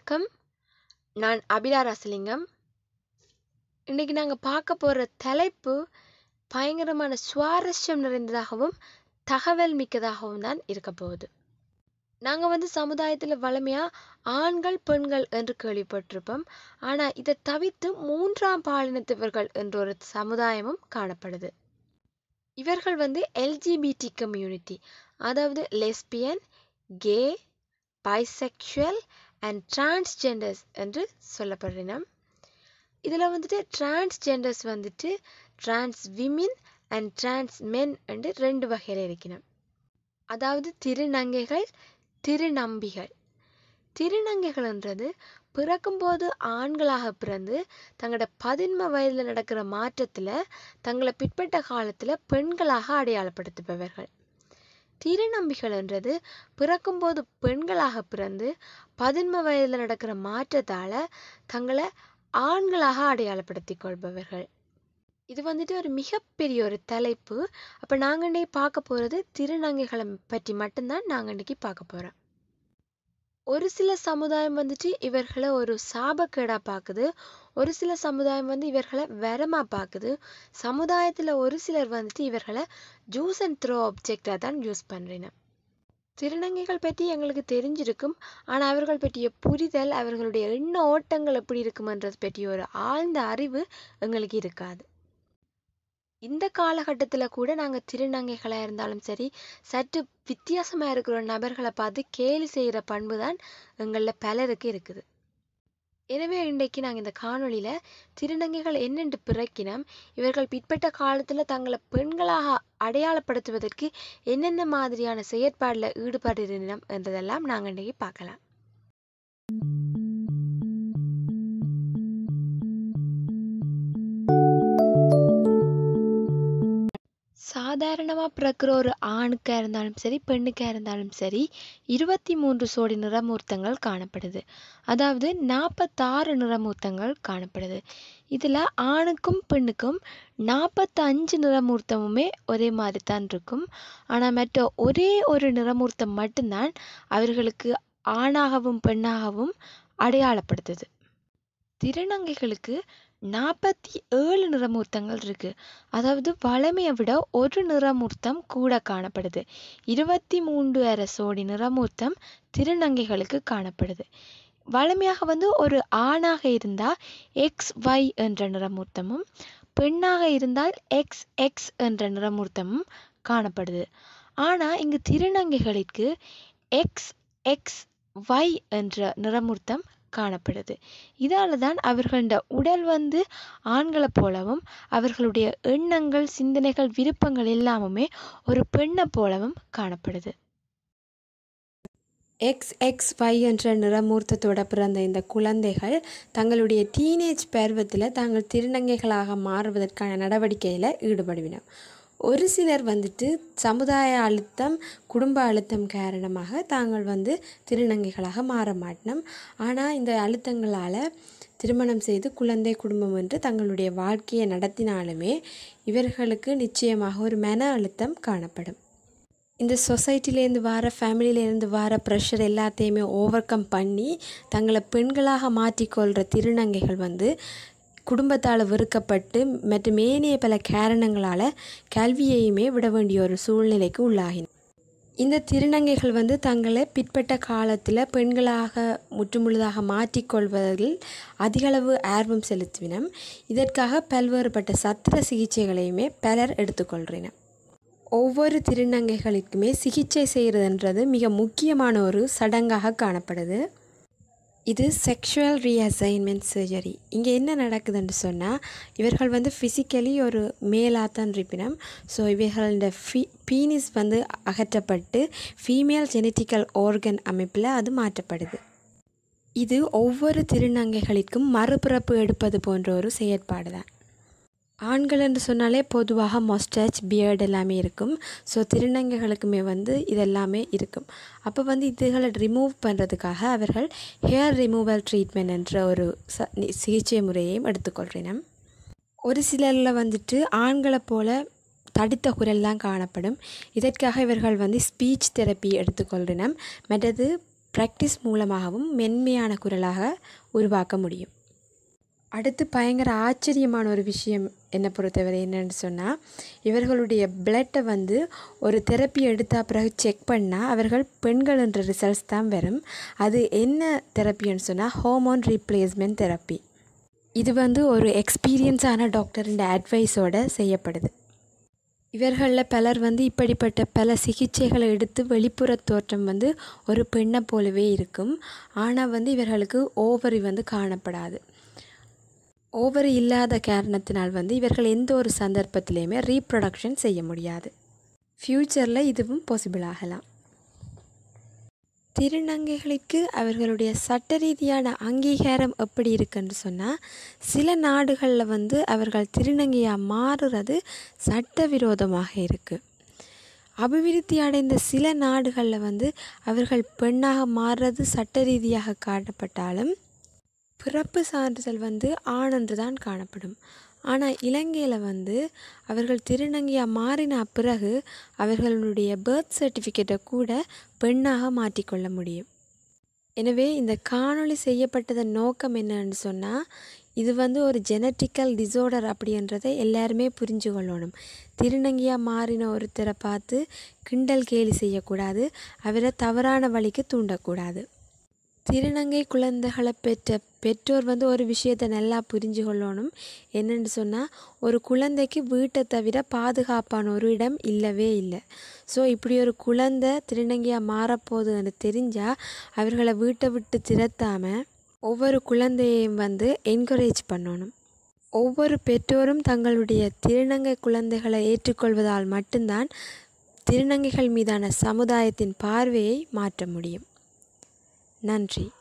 வணக்கம் நான் அபிலா ராசலிங்கம் இன்றைக்கி நாங்கள் பார்க்க போகிற தலைப்பு பயங்கரமான சுவாரஸ்யம் நிறைந்ததாகவும் தகவல் மிக்கதாகவும் தான் இருக்க போகுது நாங்கள் வந்து சமுதாயத்தில் வளமையாக ஆண்கள் பெண்கள் என்று கேள்விப்பட்டிருப்போம் ஆனால் இதை தவிர்த்து மூன்றாம் பாலினத்தவர்கள் என்ற ஒரு சமுதாயமும் காணப்படுது இவர்கள் வந்து எல்ஜிபிடி கம்யூனிட்டி அதாவது lesbian gay bisexual and transgenders என்று சொல்லப்படுறினம் இதில் வந்துட்டு டிரான்ஸ்ஜெண்டர்ஸ் வந்துட்டு trans women and trans men என்று ரெண்டு வகையில் இருக்கணும் அதாவது திருநங்கைகள் திருநம்பிகள் திருநங்கைகள்ன்றது பிறக்கும்போது ஆண்களாக பிறந்து தங்களோட பதின்ம வயதில் நடக்கிற மாற்றத்தில் தங்களை பிற்பட்ட காலத்தில் பெண்களாக அடையாளப்படுத்துபவர்கள் திருநம்பிகள்ன்றது பிறக்கும்போது பெண்களாக பிறந்து பதின்ம வயதில் நடக்கிற மாற்றத்தால் தங்களை ஆண்களாக அடையாளப்படுத்திக் கொள்பவர்கள் இது வந்துட்டு ஒரு மிகப்பெரிய ஒரு தலைப்பு அப்போ நாங்கள் இன்றைக்கி பார்க்க போகிறது திருநங்கைகளை பற்றி மட்டும்தான் நாங்கள் இன்றைக்கி பார்க்க போகிறோம் ஒரு சில சமுதாயம் வந்துட்டு இவர்களை ஒரு சாபக்கேடாக பார்க்குது ஒரு சில சமுதாயம் வந்து இவர்களை வரமாக பார்க்குது சமுதாயத்தில் ஒரு சிலர் வந்துட்டு இவர்களை ஜூஸ் அண்ட் த்ரோ ஆப்ஜெக்டாக தான் யூஸ் பண்ணுறேன் திருநங்கைகள் பற்றி எங்களுக்கு தெரிஞ்சிருக்கும் ஆனால் அவர்கள் பற்றிய புரிதல் அவர்களுடைய எண்ண ஓட்டங்கள் எப்படி இருக்குமன்றது பற்றிய ஒரு ஆழ்ந்த அறிவு எங்களுக்கு இருக்காது இந்த காலகட்டத்தில் கூட நாங்கள் திருநங்கைகளாக இருந்தாலும் சரி சற்று வித்தியாசமாக இருக்கிற நபர்களை பார்த்து கேலி செய்கிற பண்பு தான் எங்களில் பலருக்கு இருக்குது எனவே இன்றைக்கு நாங்கள் இந்த காணொளியில் திருநங்கைகள் என்னென்று பிறக்கினோம் இவர்கள் பிற்பட்ட காலத்தில் தங்களை பெண்களாக அடையாளப்படுத்துவதற்கு என்னென்ன மாதிரியான செயற்பாடில் ஈடுபாடு இருந்தோம் என்றதெல்லாம் நாங்கள் இன்றைக்கி பார்க்கலாம் சாதாரணமாக பிறக்கிற ஒரு ஆணுக்காக இருந்தாலும் சரி பெண்ணுக்காக இருந்தாலும் சரி இருபத்தி மூன்று சோடி நிறமூர்த்தங்கள் காணப்படுது அதாவது நாற்பத்தாறு நிறமூர்த்தங்கள் காணப்படுது இதில் ஆணுக்கும் பெண்ணுக்கும் நாற்பத்தஞ்சு நிறமூர்த்தமுமே ஒரே மாதிரி தான் இருக்கும் ஆனால் மற்ற ஒரே ஒரு நிறமூர்த்தம் மட்டும்தான் அவர்களுக்கு ஆணாகவும் பெண்ணாகவும் அடையாளப்படுத்துது திருநங்கைகளுக்கு நாற்பத்தி ஏழு நிறமூர்த்தங்கள் இருக்கு அதாவது வளமையை விட ஒரு நிறமூர்த்தம் கூட காணப்படுது இருபத்தி மூன்று அரை சோடி நிறமூர்த்தம் திருநங்கைகளுக்கு காணப்படுது வளமையாக வந்து ஒரு ஆணாக இருந்தால் எக்ஸ் ஒய் என்ற நிறமூர்த்தமும் பெண்ணாக இருந்தால் எக்ஸ் எக்ஸ் என்ற நிறமூர்த்தமும் காணப்படுது ஆனால் இங்கு திருநங்கைகளுக்கு எக்ஸ் எக்ஸ் ஒய் என்ற நிறமூர்த்தம் காணப்படுது இதால் தான் அவர்களோட உடல் வந்து ஆண்களை போலவும் அவர்களுடைய எண்ணங்கள் சிந்தனைகள் விருப்பங்கள் எல்லாமுமே ஒரு பெண்ணை போலவும் காணப்படுது எக்ஸ் எக்ஸ் ஒய் என்ற நிறமூர்த்தத்தோட பிறந்த இந்த குழந்தைகள் தங்களுடைய டீனேஜ் பருவத்தில் தாங்கள் திருநங்கைகளாக மாறுவதற்கான நடவடிக்கையில் ஈடுபடுவினர் ஒரு சிலர் வந்துட்டு சமுதாய அழுத்தம் குடும்ப அழுத்தம் காரணமாக தாங்கள் வந்து திருநங்கைகளாக மாற மாட்டினோம் ஆனால் இந்த அழுத்தங்களால் திருமணம் செய்து குழந்தை குடும்பம் என்று தங்களுடைய வாழ்க்கையை நடத்தினாலுமே இவர்களுக்கு நிச்சயமாக ஒரு மன அழுத்தம் காணப்படும் இந்த சொசைட்டிலேருந்து வர ஃபேமிலியிலேருந்து வர ப்ரெஷர் எல்லாத்தையுமே ஓவர் கம் பண்ணி தங்களை பெண்களாக மாற்றிக்கொள்கிற திருநங்கைகள் வந்து குடும்பத்தால் வெறுக்கப்பட்டு மற்றும் ஏனைய பல காரணங்களால் கல்வியையுமே விட வேண்டிய ஒரு சூழ்நிலைக்கு உள்ளாகின இந்த திருநங்கைகள் வந்து தங்களை பிற்பட்ட காலத்தில் பெண்களாக முற்றுமுழுதாக மாற்றிக்கொள்வதில் அதிகளவு ஆர்வம் செலுத்தினம் இதற்காக பல்வேறுபட்ட சத்திர சிகிச்சைகளையுமே பலர் எடுத்துக்கொள்கிறனர் ஒவ்வொரு திருநங்கைகளுக்குமே சிகிச்சை செய்கிறதுன்றது மிக முக்கியமான ஒரு சடங்காக காணப்படுது இது செக்ஷுவல் ரீஅசைன்மெண்ட் சர்ஜரி இங்கே என்ன நடக்குதுன்னு சொன்னால் இவர்கள் வந்து ஃபிசிக்கலி ஒரு மேலாக தான் இருப்பினம் ஸோ இவர்களோட ஃபீ பீனிஸ் வந்து அகற்றப்பட்டு ஃபீமேல் ஜெனட்டிக்கல் ஆர்கன் அமைப்பில் அது மாற்றப்படுது இது ஒவ்வொரு திருநங்கைகளுக்கும் மறுபிறப்பு எடுப்பது போன்ற ஒரு செயற்பாடு தான் ஆண்கள் என்று சொன்னாலே பொதுவாக மொஸ்டாச் பியர்டு எல்லாமே இருக்கும் ஸோ திருநங்கைகளுக்குமே வந்து இதெல்லாமே இருக்கும் அப்போ வந்து இதுகளை ரிமூவ் பண்ணுறதுக்காக அவர்கள் ஹேர் ரிமூவல் ட்ரீட்மெண்ட் என்ற ஒரு ச சிகிச்சை முறையையும் எடுத்துக்கொள்கிறேன் ஒரு சிலரில் வந்துட்டு ஆண்களை போல தடித்த குரல் தான் காணப்படும் இதற்காக இவர்கள் வந்து ஸ்பீச் தெரப்பி எடுத்துக்கொள்கிறனர் மற்றது ப்ராக்டிஸ் மூலமாகவும் மென்மையான குரலாக உருவாக்க முடியும் அடுத்து பயங்கர ஆச்சரியமான ஒரு விஷயம் என்னை பொறுத்தவரை என்னன்னு சொன்னால் இவர்களுடைய பிளட்டை வந்து ஒரு தெரப்பி எடுத்த பிறகு செக் பண்ணால் அவர்கள் பெண்கள் என்ற ரிசல்ட்ஸ் தான் வரும் அது என்ன தெரப்பின்னு சொன்னால் ஹோமோன் ரீப்ளேஸ்மெண்ட் தெரப்பி இது வந்து ஒரு எக்ஸ்பீரியன்ஸான டாக்டரின் அட்வைஸோடு செய்யப்படுது இவர்களில் பலர் வந்து இப்படிப்பட்ட பல சிகிச்சைகளை எடுத்து வெளிப்புற தோற்றம் வந்து ஒரு பெண்ணை போலவே இருக்கும் ஆனால் வந்து இவர்களுக்கு ஓவரி வந்து காணப்படாது ஓவரி இல்லாத காரணத்தினால் வந்து இவர்கள் எந்த ஒரு சந்தர்ப்பத்திலையுமே ரீப்ரொடக்ஷன் செய்ய முடியாது ஃப்யூச்சரில் இதுவும் பாசிபிள் ஆகலாம் திருநங்கைகளுக்கு அவர்களுடைய சட்ட ரீதியான அங்கீகாரம் எப்படி இருக்குன்னு சொன்னால் சில நாடுகளில் வந்து அவர்கள் திருநங்கையாக மாறுறது சட்டவிரோதமாக இருக்குது அபிவிருத்தி அடைந்த சில நாடுகளில் வந்து அவர்கள் பெண்ணாக மாறுறது சட்ட ரீதியாக காட்டப்பட்டாலும் பிறப்பு சான்றிதழ் வந்து ஆணென்று தான் காணப்படும் ஆனால் இலங்கையில் வந்து அவர்கள் திருநங்கையாக மாறின பிறகு அவர்களுடைய பர்த் சர்டிஃபிகேட்டை கூட பெண்ணாக மாற்றிக்கொள்ள முடியும் எனவே இந்த காணொளி செய்யப்பட்டதன் நோக்கம் என்னன்னு சொன்னால் இது வந்து ஒரு ஜெனட்டிக்கல் டிசார்டர் அப்படின்றதை எல்லாருமே புரிஞ்சு கொள்ளணும் திருநங்கையாக மாறின ஒருத்தரை பார்த்து கிண்டல் கேலி செய்யக்கூடாது அவரை தவறான வழிக்கு தூண்டக்கூடாது திருநங்கை குழந்தைகளை பெற்ற பெற்றோர் வந்து ஒரு விஷயத்தை நல்லா புரிஞ்சு கொள்ளணும் என்னென்னு சொன்னால் ஒரு குழந்தைக்கு வீட்டை தவிர பாதுகாப்பான ஒரு இடம் இல்லவே இல்லை ஸோ இப்படி ஒரு குழந்தை திருநங்கையாக மாறப்போகுதுன்னு தெரிஞ்சால் அவர்களை வீட்டை விட்டு திரத்தாமல் ஒவ்வொரு குழந்தையையும் வந்து என்கரேஜ் பண்ணணும் ஒவ்வொரு பெற்றோரும் தங்களுடைய திருநங்கை குழந்தைகளை ஏற்றுக்கொள்வதால் மட்டும்தான் திருநங்கைகள் மீதான சமுதாயத்தின் பார்வையை மாற்ற முடியும் நன்றி